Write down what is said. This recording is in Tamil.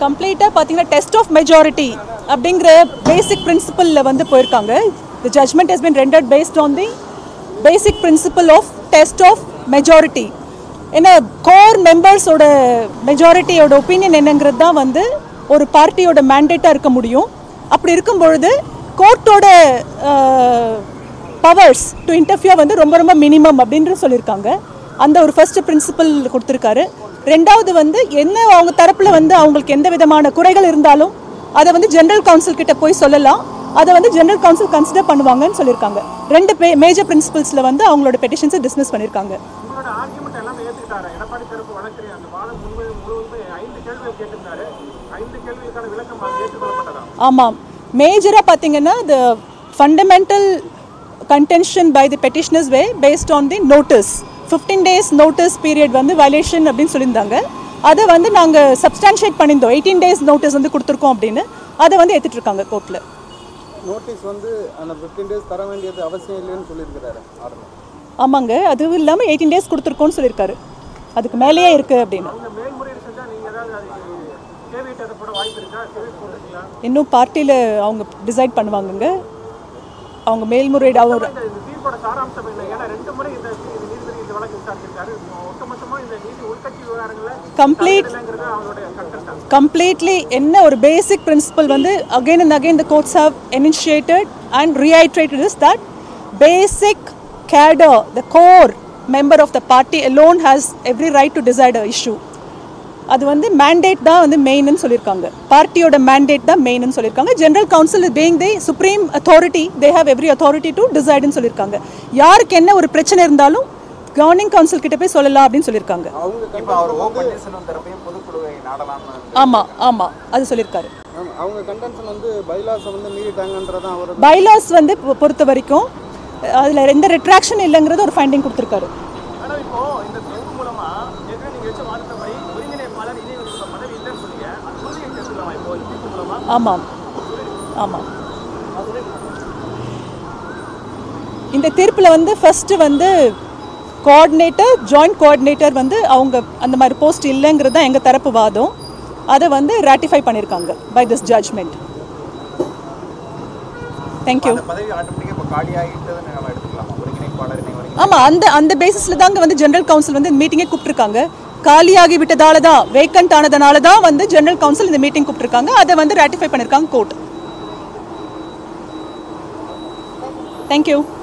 கம்ப்ளீட்டாக பார்த்தீங்கன்னா டெஸ்ட் ஆஃப் மெஜாரிட்டி அப்படிங்கிற பேசிக் பிரின்சிபலில் வந்து போயிருக்காங்க the judgment has been rendered based on the basic principle of test of majority ஏன்னா கோர் மெம்பர்ஸோட மெஜாரிட்டியோட ஒப்பீனியன் என்னங்கிறது தான் வந்து ஒரு பார்ட்டியோட மேண்டேட்டாக இருக்க முடியும் அப்படி இருக்கும் பொழுது கோர்ட்டோட பவர்ஸ் டு இன்டர்ஃபியர் வந்து ரொம்ப ரொம்ப மினிமம் அப்படின்ற சொல்லியிருக்காங்க அந்த ஒரு ஃபர்ஸ்ட் பிரின்சிபல் கொடுத்துருக்காரு ரெண்டாவது வந்து என்ன அவங்க தரப்பில் வந்து அவங்களுக்கு எந்த விதமான குறைகள் இருந்தாலும் அதை வந்து ஜெனரல் கவுன்சில் கிட்ட போய் சொல்லலாம் அதை வந்து ஜெனரல் கவுன்சில் கன்சிடர் பண்ணுவாங்கன்னு சொல்லியிருக்காங்க ரெண்டு மேஜர் பிரின்சிபல்ஸில் வந்து அவங்களோட பெட்டிஷன்ஸை டிஸ்மிஸ் பண்ணியிருக்காங்க உங்களோட ஆர்குமெண்ட் எல்லாமே ஏத்துக்கிட்டாரு எடப்பாடி தரப்பு வழக்கு அந்த வாதம் முழுவதும் முழுவதுமே ஐந்து கேள்விகள் கேட்டிருந்தாரு ஐந்து கேள்விக்கான விளக்கம் அது ஏற்றுக்கொள்ளப்பட்டதா ஆமாம் மேஜராக பார்த்தீங்கன்னா the fundamental contention by the petitioners was based on the notice fifteen days notice period வந்து வயலேஷன் அப்படின்னு சொல்லியிருந்தாங்க அதை வந்து நாங்கள் சப்ஸ்டான்ஷியேட் பண்ணியிருந்தோம் எயிட்டீன் டேஸ் நோட்டீஸ் வந்து கொடுத்துருக்கோம் அப்படின்னு அதை வந்து ஏற்றுட்டு இருக்காங்க கோர்ட்டில் நோட்டீஸ் வந்து அந்த ஃபிஃப்டீன் டேஸ் தர வேண்டியது அவசியம் இல்லைன்னு சொல்லியிருக்கிறாரு ஆர்டர் ஆமாங்க அதுவும் இல்லாமல் எயிட்டீன் டேஸ் கொடுத்துருக்கோன்னு சொல்லியிருக்காரு அதுக்கு மேலேயே இருக்குது அப்படின்னு உங்க மேல்முறையீடு செஞ்சா நீங்க ஏதாவது அது கேவிட்டு அதை போட வாய்ப்பு இருக்கா கேவிட் போட்டிருக்கீங்களா இன்னும் பார்ட்டியில் அவங்க டிசைட் பண்ணுவாங்கங்க அவங்க மேல்முறையீடு அவர் இந்த இந்த தீர்ப்போட சாராம்சம் என்ன ஏன்னா ரெண்டு முறை இந்த இந்த நீதிபதி இந்த வழக்கு விசாரிச்சிருக்காரு ஒட்டுமொத்தமா இந்த நீதி உள்கட்சி விவகாரங்களை கம்ப்ளீட் இல்லைங்கிறது அவங்களுடைய கண்டென்ட் completely என்ன ஒரு basic principle வந்து again and again the courts have initiated and reiterated is that basic cadre the core member of the party alone has every right to decide a issue அது வந்து mandate தான் வந்து மெயின்னு சொல்லியிருக்காங்க பார்ட்டியோட mandate தான் மெயின்னு சொல்லியிருக்காங்க general council being the supreme authority they have every authority to decideன்னு சொல்லியிருக்காங்க யாருக்கு என்ன ஒரு பிரச்சனை இருந்தாலும் கவர்னிங் கவுன்சில் கிட்ட போய் சொல்லலாம் அப்படின்னு சொல்லியிருக்காங்க அவங்க இப்போ அவர் ஓ பன்னீர்செல்வம் தரப்பையும் பொதுக்குழுவை நாடலாம்னு ஆமாம் ஆமாம் அது சொல்லியிருக்காரு ஆமா, அவங்க கண்டென்ஷன் வந்து பைலாஸை வந்து மீறிட்டாங்கன்றதான் அவர் பைலாஸ் வந்து பொ- பொறுத்த வரைக்கும் அதில் எந்த ரிட்ராக்ஷன் இல்லைங்கிறது ஒரு ஃபைண்டிங் கொடுத்துருக்காரு ஆனா இப்போ இந்த தொகுப்பு மூலமா ஏற்கனவே நீங்க வச்ச வாதத்தபடி ஒருங்கிணைப்பாளர் இணையவர்களோட பதவி இல்லைன்னு சொன்னீங்க அது உறுதியை சேர்த்துக்கலாமா இப்போ இந்த தீர்ப்பு மூலமா ஆமாம் ஆமாம் இந்த தீர்ப்பில் வந்து ஃபஸ்ட்டு வந்து கோஆர்டினேட்டர் ஜாயிண்ட் கோஆர்டினேட்டர் வந்து அவங்க அந்த மாதிரி போஸ்ட் இல்லைங்கிறது தான் எங்கள் தரப்பு வாதம் அதை வந்து ராட்டிஃபை பண்ணியிருக்காங்க பை திஸ் ஜட்ஜ்மெண்ட் தேங்க்யூ அந்த பதவி ஆட்டோமேட்டிக்காக இப்போ காலியாகிட்டதுன்னு நம்ம எடுத்துக்கலாமா ஒருங்கிணைப்பாளர் இணை ஒருங்கிணை ஆமாம் அந்த அந்த பேசிஸில் தாங்க வந்து ஜெனரல் கவுன்சில் வந்து மீட்டிங்கே கூப்பிட்டுருக்காங்க காலியாகி விட்டதால தான் வேக்கண்ட் ஆனதுனால தான் வந்து ஜெனரல் கவுன்சில் இந்த மீட்டிங் கூப்பிட்டுருக்காங்க அதை வந்து ராட்டிஃபை பண்ணியிருக்காங்க கோர்ட் தேங்க்யூ